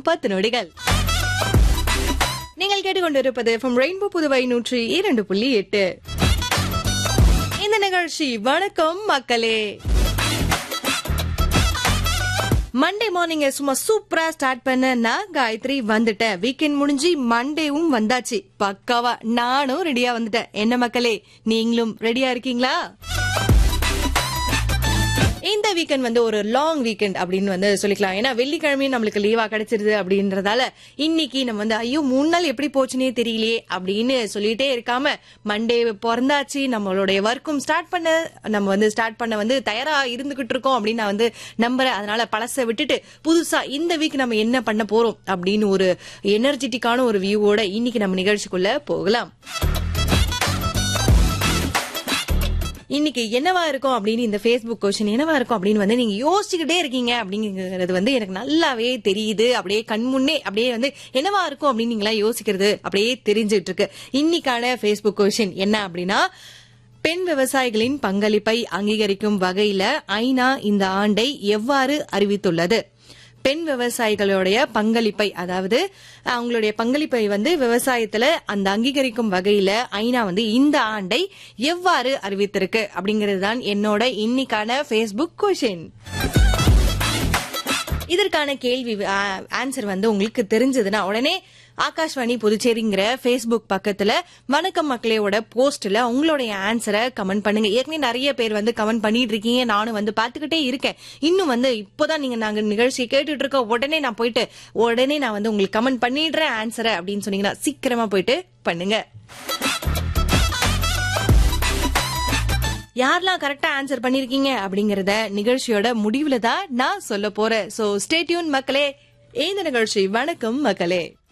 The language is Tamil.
பத்து நொடிகள் நீங்கள் கேட்டுக்கொண்டிருப்பது from ரெயின்போ புதுவை நூற்றி இரண்டு புள்ளி எட்டு இந்த நிகழ்ச்சி வணக்கம் மக்களே மண்டே மார்னிங் சும்மா சூப்பரா ஸ்டார்ட் பண்ண நான் காயத்ரி வந்துட்டேன் வீக்கெண்ட் முடிஞ்சு மண்டேவும் வந்தாச்சு பக்காவா நானும் ரெடியா வந்துட்டேன் என்ன மக்களே நீங்களும் ரெடியா இருக்கீங்களா இந்த வீக்கெண்ட் வந்து ஒரு லாங் வீக்கெண்ட் அப்படின்னு வந்து சொல்லிக்கலாம் ஏன்னா வெள்ளிக்கிழமையும் நம்மளுக்கு லீவா கிடைச்சிருது அப்படின்றதால இன்னைக்கு நம்ம வந்து ஐயோ மூணு நாள் எப்படி போச்சுனே தெரியலையே அப்படின்னு சொல்லிட்டே இருக்காம மண்டே பிறந்தாச்சு நம்மளுடைய ஒர்க்கும் ஸ்டார்ட் பண்ண நம்ம வந்து ஸ்டார்ட் பண்ண வந்து தயாரா இருந்துகிட்டு இருக்கோம் அப்படின்னு நான் வந்து நம்புறேன் அதனால பழசை விட்டுட்டு புதுசா இந்த வீக் நம்ம என்ன பண்ண போறோம் அப்படின்னு ஒரு எனர்ஜெட்டிக்கான ஒரு வியூவோட இன்னைக்கு நம்ம நிகழ்ச்சிக்குள்ள போகலாம் இன்னைக்கு என்னவா இருக்கும் அப்படின்னு இந்த ஃபேஸ்புக் கொஸ்டின் என்னவா இருக்கும் அப்படின்னு வந்து நீங்க யோசிச்சுக்கிட்டே இருக்கீங்க அப்படிங்கிறது வந்து எனக்கு நல்லாவே தெரியுது அப்படியே கண்முன்னே அப்படியே வந்து என்னவா இருக்கும் அப்படின்னு நீங்களா யோசிக்கிறது அப்படியே தெரிஞ்சிட்டு இருக்கு இன்னைக்கான ஃபேஸ்புக் கொஸ்டின் என்ன அப்படின்னா பெண் விவசாயிகளின் பங்களிப்பை அங்கீகரிக்கும் வகையில ஐநா இந்த ஆண்டை எவ்வாறு அறிவித்துள்ளது பெண் விவசாயிகளுடைய பங்களிப்பை அதாவது அவங்களுடைய பங்களிப்பை வந்து விவசாயத்துல அந்த அங்கீகரிக்கும் வகையில ஐநா வந்து இந்த ஆண்டை எவ்வாறு அறிவித்திருக்கு அப்படிங்கிறது தான் என்னோட இன்னைக்கான ஃபேஸ்புக் கொஷின் இதற்கான கேள்வி ஆன்சர் வந்து உங்களுக்கு தெரிஞ்சதுன்னா உடனே ஆகாஷ்வாணி புதுச்சேரிங்கிற ஃபேஸ்புக் பக்கத்துல வணக்கம் மக்களையோட போஸ்ட்ல உங்களுடைய ஆன்சரை கமெண்ட் பண்ணுங்க ஏற்கனவே நிறைய பேர் வந்து கமெண்ட் பண்ணிட்டு இருக்கீங்க நானும் வந்து பாத்துக்கிட்டே இருக்கேன் இன்னும் வந்து இப்போதான் நீங்க நாங்க நிகழ்ச்சி கேட்டுட்டு இருக்க உடனே நான் போயிட்டு உடனே நான் வந்து உங்களுக்கு கமெண்ட் பண்ணிடுறேன் ஆன்சரை அப்படின்னு சொன்னீங்கன்னா சீக்கிரமா போயிட்டு பண்ணுங்க யாரெல்லாம் கரெக்டா ஆன்சர் பண்ணிருக்கீங்க அப்படிங்கறத நிகழ்ச்சியோட முடிவுல தான் நான் சொல்ல போறேன் சோ ஸ்டேட்யூன் மக்களே இந்த நிகழ்ச்சி வணக்கம் மக்களே